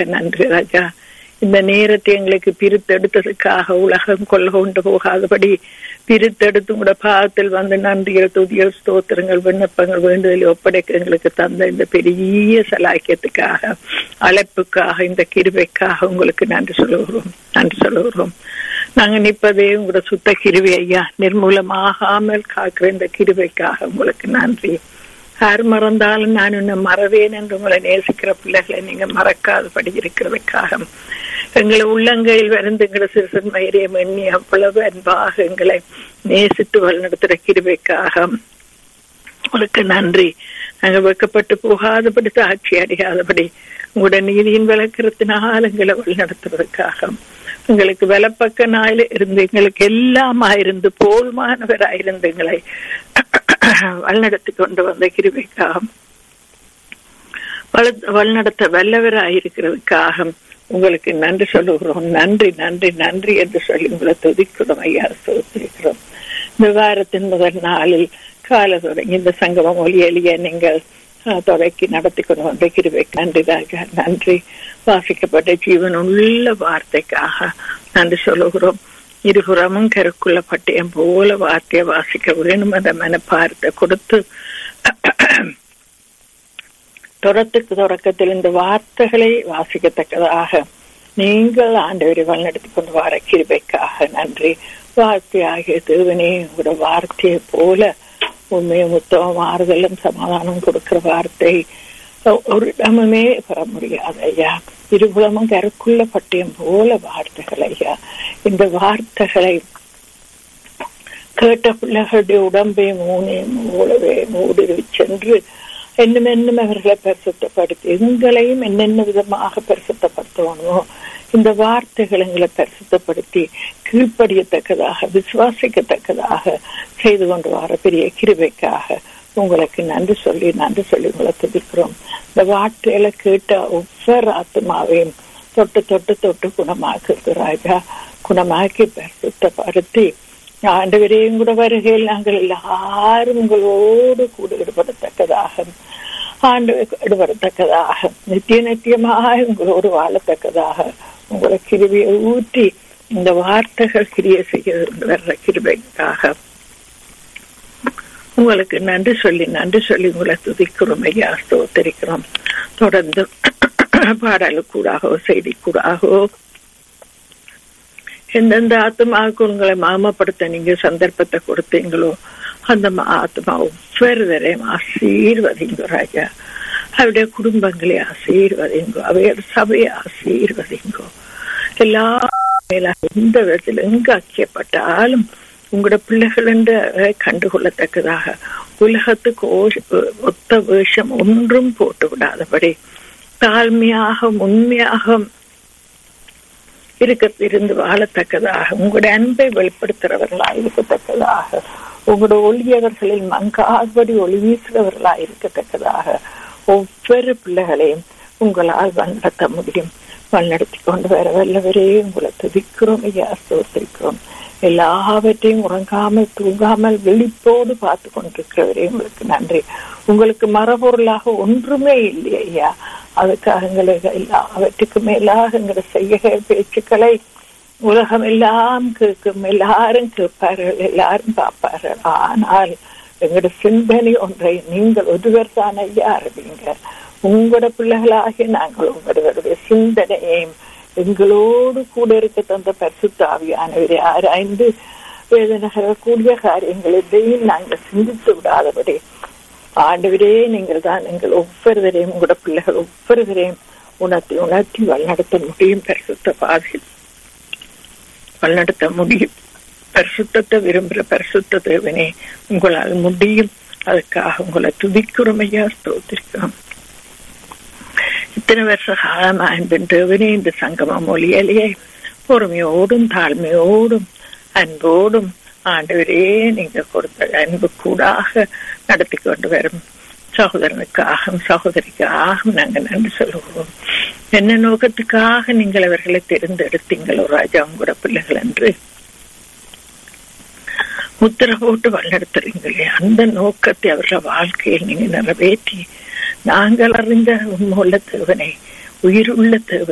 கிருபைக்காக நன்றி ராஜா இந்த நேரத்தை எங்களுக்கு பிரித்தெடுத்ததுக்காக உலகம் கொள்ள கொண்டு போகாதபடி பிரித்தெடுத்து உங்களோட பாகத்தில் வந்து நன்றிகள் துதியல் ஸ்தோத்திரங்கள் விண்ணப்பங்கள் வேண்டுதலை ஒப்படைக்க எங்களுக்கு தந்த இந்த பெரிய சலாக்கியத்துக்காக அழைப்புக்காக இந்த கிருபைக்காக உங்களுக்கு நன்றி சொல்லுகிறோம் நன்றி சொல்லுகிறோம் நாங்க நிற்பதே உங்களோட சுத்த கிருவை ஐயா நிர்மூலமாகாமல் காக்கிற இந்த கிருபைக்காக உங்களுக்கு நன்றி யார் மறந்தாலும் நான் உன்னை மறவேன் என்று உங்களை நேசிக்கிற பிள்ளைகளை நீங்க மறக்காதபடி இருக்கிறதுக்காக எங்களை உள்ளங்கையில் வருந்து எங்களை சிறுசன் மயிரியம் எண்ணி அவ்வளவு அன்பாக எங்களை நேசித்து வழிநடத்துகிற கிருபைக்காக உங்களுக்கு நன்றி நாங்கள் வெக்கப்பட்டு போகாதபடி சாட்சி அடையாதபடி உங்களோட நீதியின் விளக்கிறதுனால் எங்களை வழிநடத்துவதற்காக எங்களுக்கு வலப்பக்க நாயில இருந்து எங்களுக்கு எல்லாமா இருந்து போதுமானவராயிருந்து எங்களை வழிநடத்தி கொண்டு வந்த கிருபைக்காக வழிநடத்த வல்லவராயிருக்கிறதுக்காக உங்களுக்கு நன்றி சொல்லுகிறோம் நன்றி நன்றி நன்றி என்று சொல்லி உங்களை துதிக்கிறோம் ஐயா சோத்திருக்கிறோம் இந்த வாரத்தின் முதல் நாளில் கால தொடங்கி இந்த சங்கமம் ஒலியலிய நீங்கள் தொடக்கி நடத்தி கொண்டு வந்த கிருபைக்கு நன்றிதாக நன்றி வாசிக்கப்பட்ட ஜீவன் உள்ள வார்த்தைக்காக நன்றி சொல்லுகிறோம் இருபுறமும் கருக்குள்ள பட்டயம் போல வார்த்தையை வாசிக்க வேணும் அந்த மனப்பாரத்தை கொடுத்து தொடத்துக்கு தொடக்கத்தில் இந்த வார்த்தைகளை வாசிக்கத்தக்கதாக நீங்கள் ஆண்டவரை வழிநடத்தி கொண்டு வர கிருபைக்காக நன்றி வார்த்தையாகிய தேவனே உங்களோட வார்த்தையை போல உண்மையும் உத்தமம் ஆறுதலும் சமாதானம் கொடுக்கிற வார்த்தை ஒரு இடமுமே பெற முடியாது ஐயா இருபுறமும் கருக்குள்ள பட்டியம் போல வார்த்தைகள் ஐயா இந்த வார்த்தைகளை கேட்ட பிள்ளைகளுடைய உடம்பை மூனே மூலவே மூடி சென்று என்னும் என்னும் அவர்களை பரிசுத்தப்படுத்தி எங்களையும் என்னென்ன விதமாக பரிசுத்தப்படுத்தணுமோ இந்த வார்த்தைகள் எங்களை பரிசுத்தப்படுத்தி கீழ்ப்படியத்தக்கதாக விசுவாசிக்கத்தக்கதாக செய்து கொண்டு வர பெரிய கிருபைக்காக உங்களுக்கு நன்றி சொல்லி நன்றி சொல்லி உங்களை துதிக்கிறோம் இந்த வார்த்தையில கேட்ட ஒவ்வொரு ஆத்மாவையும் தொட்டு தொட்டு தொட்டு குணமாக்கு ராஜா குணமாக்கி பரிசுத்தப்படுத்தி ஆண்டவரையும் கூட வருகையில் நாங்கள் எல்லாரும் உங்களோடு கூட ஈடுபடத்தக்கதாக ஆண்டு ஈடுபடத்தக்கதாக நித்திய நித்தியமாக உங்களோடு வாழத்தக்கதாக உங்களை கிருவியை ஊற்றி இந்த வார்த்தைகள் கிரிய செய்ய வர்ற கிருபைக்காக உங்களுக்கு நன்றி சொல்லி நன்றி சொல்லி உங்களை துதிக்கிறோம் ஐயா ஸ்தோத்தரிக்கிறோம் தொடர்ந்து பாடலுக்கூடாகவோ செய்திக்கூடாகவோ எந்தெந்த ஆத்மாவுக்கு உங்களை மாமப்படுத்த நீங்க சந்தர்ப்பத்தை கொடுத்தீங்களோ அந்த ஆத்மா ஒவ்வொருவரையும் ஆசீர்வதிங்க ராஜா அவருடைய குடும்பங்களை ஆசீர்வதிங்கோ அவையோட சபையை ஆசீர்வதிங்கோ எல்லா எந்த விதத்தில் எங்க அக்கியப்பட்டாலும் உங்களோட பிள்ளைகள் என்று கண்டுகொள்ளத்தக்கதாக உலகத்துக்கு ஒத்த வேஷம் ஒன்றும் போட்டு விடாதபடி தாழ்மையாக உண்மையாக இருக்க இருந்து வாழத்தக்கதாக உங்களுடைய அன்பை வெளிப்படுத்துறவர்களாக இருக்கத்தக்கதாக உங்களோட ஒளியவர்களில் மங்காதபடி ஒளி வீசுகிறவர்களாக இருக்கத்தக்கதாக ஒவ்வொரு பிள்ளைகளையும் உங்களால் வழிநடத்த முடியும் வழிநடத்தி கொண்டு வர வல்லவரே உங்களை துதிக்கிறோம் ஐயா சோத்திருக்கிறோம் எல்லாவற்றையும் உறங்காமல் தூங்காமல் விழிப்போடு பார்த்து கொண்டிருக்கிறவரே உங்களுக்கு நன்றி உங்களுக்கு மரபொருளாக ஒன்றுமே இல்லை ஐயா அதுக்காக எங்களுக்கு எல்லாவற்றுக்கு மேலாக எங்களை செய்ய பேச்சுக்களை உலகம் எல்லாம் கேட்கும் எல்லாரும் கேட்பார்கள் எல்லாரும் பார்ப்பார்கள் ஆனால் எங்களோட சிந்தனை ஒன்றை நீங்கள் ஒருவர் தான் ஐயா அறிவீங்க உங்களோட பிள்ளைகளாகிய நாங்கள் உங்களுடைய சிந்தனையையும் எங்களோடு கூட இருக்க தந்த பரிசுத்தாவியானவரை ஆராய்ந்து வேதனகரக்கூடிய காரியங்கள் எதையும் நாங்கள் சிந்தித்து விடாதபடி ஆண்டவரே நீங்கள் தான் எங்கள் ஒவ்வொருவரையும் உங்களோட பிள்ளைகள் ஒவ்வொருவரையும் உணர்த்தி உணர்த்தி வழிநடத்த முடியும் பரிசுத்த பாதையில் வழிநடத்த முடியும் பரிசுத்தத்தை விரும்புகிற பரிசுத்த தேவனே உங்களால் முடியும் அதுக்காக உங்களை துதிக்கிறோம் ஐயா ஸ்தோத்திருக்கிறோம் இத்தனை வருஷ காலம் அன்பின் தேவனே இந்த சங்கம மொழியிலேயே பொறுமையோடும் தாழ்மையோடும் அன்போடும் ஆண்டவரே நீங்க கொடுத்த அன்பு கூடாக நடத்தி கொண்டு வரும் சகோதரனுக்காக சகோதரிக்காக நாங்க நன்றி சொல்லுவோம் என்ன நோக்கத்துக்காக நீங்கள் அவர்களை தேர்ந்தெடுத்தீங்களோ ராஜா உங்களோட பிள்ளைகள் என்று முத்திர போட்டு வழிநடத்துறீங்களே அந்த நோக்கத்தை அவர்கள் வாழ்க்கையில் நீங்க நிறைவேற்றி நாங்கள் அறிந்த உண்மையுள்ள தேவனை உயிருள்ள தேவனை